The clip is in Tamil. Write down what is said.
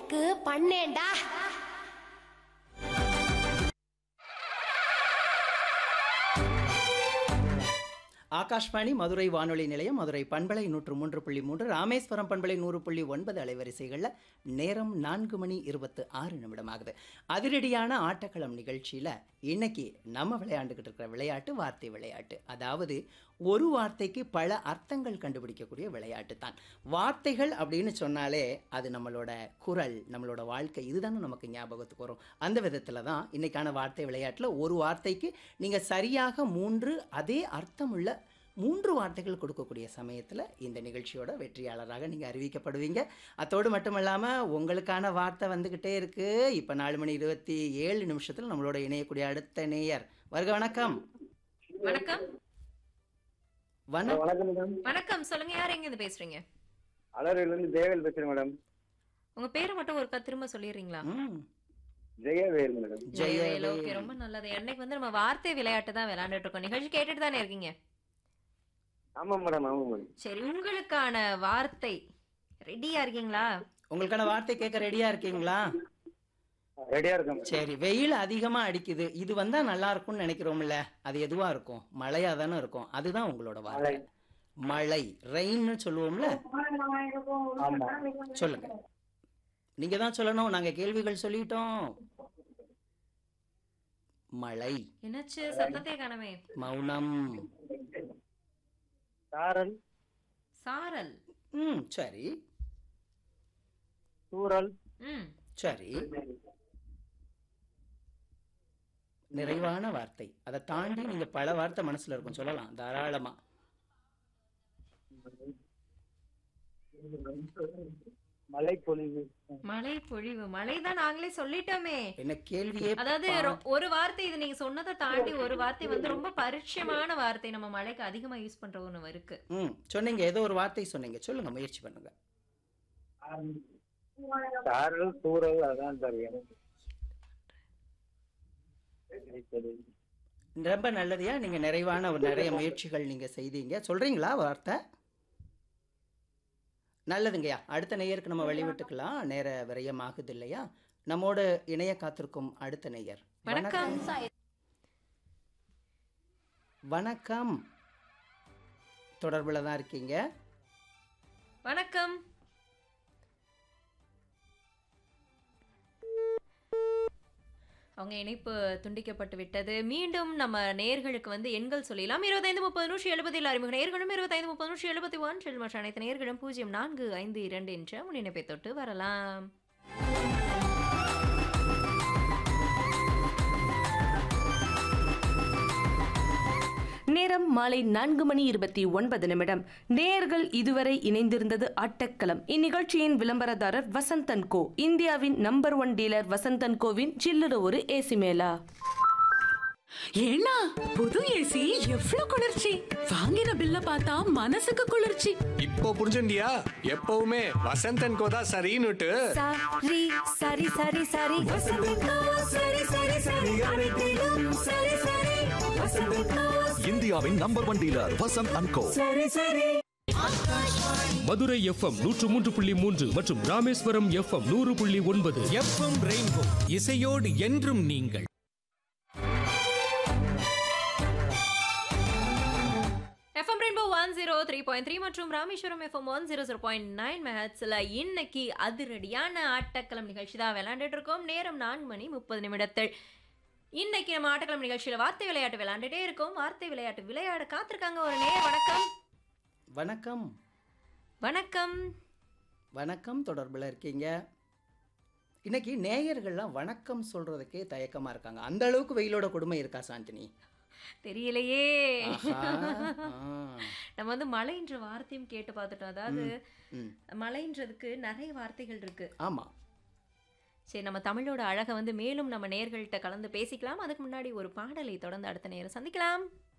உனக்கு பண்ணேன்டா ஆகாஷ்வாணி மதுரை வானொலி நிலையம் மதுரை பண்பலை நூற்று மூன்று புள்ளி மூன்று ராமேஸ்வரம் பண்பலை நூறு புள்ளி ஒன்பது அலைவரிசைகளில் நேரம் நான்கு மணி இருபத்து ஆறு நிமிடம் ஆகுது அதிரடியான ஆட்டக்களம் நிகழ்ச்சியில் இன்னைக்கு நம்ம விளையாண்டுக்கிட்டு இருக்கிற விளையாட்டு வார்த்தை விளையாட்டு அதாவது ஒரு வார்த்தைக்கு பல அர்த்தங்கள் கண்டுபிடிக்கக்கூடிய விளையாட்டு தான் வார்த்தைகள் அப்படின்னு சொன்னாலே அது நம்மளோட குரல் நம்மளோட வாழ்க்கை இதுதானே நமக்கு ஞாபகத்துக்கு வரும் அந்த விதத்தில் தான் இன்னைக்கான வார்த்தை விளையாட்டில் ஒரு வார்த்தைக்கு நீங்கள் சரியாக மூன்று அதே அர்த்தமுள்ள மூன்று வார்த்தைகள் கொடுக்கக்கூடிய சமயத்தில் இந்த நிகழ்ச்சியோட வெற்றியாளராக நீங்கள் அறிவிக்கப்படுவீங்க அத்தோடு மட்டும் இல்லாமல் உங்களுக்கான வார்த்தை வந்துக்கிட்டே இருக்குது இப்போ நாலு மணி இருபத்தி ஏழு நிமிஷத்தில் நம்மளோட இணையக்கூடிய அடுத்த நேயர் வருக வணக்கம் வணக்கம் வணக்கம் வணக்கம் மேடம் வணக்கம் சொல்லுங்க யார் எங்க இருந்து பேசுறீங்க அலரில இருந்து தேவேல் பேசுறேன் மேடம் உங்க பேரை மட்டும் ஒருக்கா திரும்ப சொல்லிடுறீங்களா ம் ஜெயவேல் மேடம் ஜெயவேல் ஓகே ரொம்ப நல்லது என்னைக்கு வந்து நம்ம வார்த்தை விளையாட்டு தான் விளையாண்டுட்டு இருக்கோம் நிகழ்ச்சி கேட்டுட்டு தானே இருக்கீங்க ஆமா மேடம் ஆமா மேடம் சரி உங்களுக்கான வார்த்தை ரெடியா இருக்கீங்களா உங்களுக்கான வார்த்தை கேட்க ரெடியாக இருக்கீங்களா ரெடியா இருக்கேன் மேடம். சரி வெயில் அதிகமாக அடிக்குது இது வந்தால் நல்லா இருக்கும்னு நினைக்கிறோம்ல அது எதுவாக இருக்கும் மழையாக தானே இருக்கும் அதுதான் உங்களோட வார்த்தை மழை ரெயின்னு சொல்லுவோம்ல ஆமா சொல்லுங்க நீங்க தான் சொல்லணும் நாங்க கேள்விகள் சொல்லிட்டோம் மழை என்னாச்சு சத்தத்தை காணமே மௌனம் சாரல் சாரல் ம் சரி சூரல் ம் சரி நிறைவான வார்த்தை அதை தாண்டி நீங்க பல வார்த்தை மனசுல இருக்கும் சொல்லலாம் தாராளமா மலை பொழிவு மழை பொழிவு மழை தான் நாங்களே சொல்லிட்டோமே என்ன கேள்வியே அதாவது பா- ரொ- ஒரு வார்த்தை இது நீங்க சொன்னதை தாண்டி ஒரு வார்த்தை வந்து ரொம்ப பரிச்சயமான வார்த்தை நம்ம மழைக்கு அதிகமா யூஸ் பண்ற ஒண்ணு இருக்கு ம் சொன்னீங்க ஏதோ ஒரு வார்த்தை சொன்னீங்க சொல்லுங்க முயற்சி பண்ணுங்க சாரல் சூரல் அதான் தெரியும் ரொம்ப நல்லதையா நீங்க நிறைவான ஒரு நிறைய முயற்சிகள் நீங்க செய்தீங்க சொல்றீங்களா வார்த்தை நல்லதுங்கய்யா அடுத்த நேயருக்கு நம்ம வழிவிட்டுக்கலாம் நேர விரயமாகுது இல்லையா நம்மோடு இணைய காத்திருக்கும் அடுத்த நேயர் வணக்கம் வணக்கம் தொடர்புல தான் இருக்கீங்க வணக்கம் அவங்க இணைப்பு துண்டிக்கப்பட்டு விட்டது மீண்டும் நம்ம நேர்களுக்கு வந்து எண்கள் சொல்லிடலாம் இருபத்தைந்து முப்பது நூற்றி எழுபதில் அறிமுக நேர்களும் இருபத்தைந்து முப்பது நூற்றி எழுபத்தி ஒன்றில் மற்ற அனைத்து நேர்களும் பூஜ்ஜியம் நான்கு ஐந்து இரண்டு என்ற முன்னிணைப்பை தொட்டு வரலாம் நேரம் மாலை நான்கு மணி இருபத்தி ஒன்பது நிமிடம் நேயர்கள் இதுவரை இணைந்திருந்தது ஆட்டக்களம் இந்நிகழ்ச்சியின் விளம்பரதாரர் வசந்தன் கோ இந்தியாவின் நம்பர் ஒன் டீலர் வசந்தன் கோவின் சில்லற ஒரு ஏசி மேலா ஏன்னா புது ஏசி எவ்ளோ குளிர்ச்சி வாங்கின பில்ல பார்த்தா மனசுக்கு குளிர்ச்சி இப்போ புரிஞ்சுண்டியா எப்பவுமே வசந்தன் கோதா சரின்னுட்டு சரி சரி சரி சரி சரி சரி சரி அனைத்திலும் சரி சரி இந்தியாவின் number one dealer Vasanth and Co Madurai FM நூற்று மூன்று புள்ளி மூன்று மற்றும் ராமேஸ்வரம் எஃப்எம் நூறு புள்ளி ஒன்பது எஃப்எம் ரெயின்போ இசையோடு என்றும் நீங்கள் FM rainbow one zero three point three மற்றும் Rameswaram FM one zero zero point nine மெஹட்ஸில் இன்னைக்கு அதிரடியான ஆட்டக்களம் நிகழ்ச்சி தான் விளையாண்டுட்டு இருக்கோம் நேரம் நான்கு மணி முப்பது நிமிடத்தில் இன்னைக்கு நம்ம ஆட்டக்களம் நிகழ்ச்சியில் வார்த்தை விளையாட்டு விளையாண்டுட்டே இருக்கோம் வார்த்தை விளையாட்டு விளையாட காத்திருக்காங்க ஒரு நேர் வணக்கம் வணக்கம் வணக்கம் வணக்கம் தொடர்புல இருக்கீங்க இன்னைக்கு நேயர்கள்லாம் வணக்கம் சொல்றதுக்கே தயக்கமா இருக்காங்க அந்த அளவுக்கு வெயிலோட கொடுமை இருக்கா சாந்தினி தெரியலையே ஆஹா, ஆ. நம்ம வந்து மலைன்ற வார்த்தையும் கேட்டு பார்த்துட்டோம் அதாவது ம். மலைன்றதுக்கு நிறைய வார்த்தைகள் இருக்கு ஆமா சரி நம்ம தமிழோட அழகை வந்து மேலும் நம்ம நேர்கள்ட்ட கலந்து பேசிக்கலாம் அதுக்கு முன்னாடி ஒரு பாடலை தொடர்ந்து அடுத்த நேரம் சந்திக்கலாம்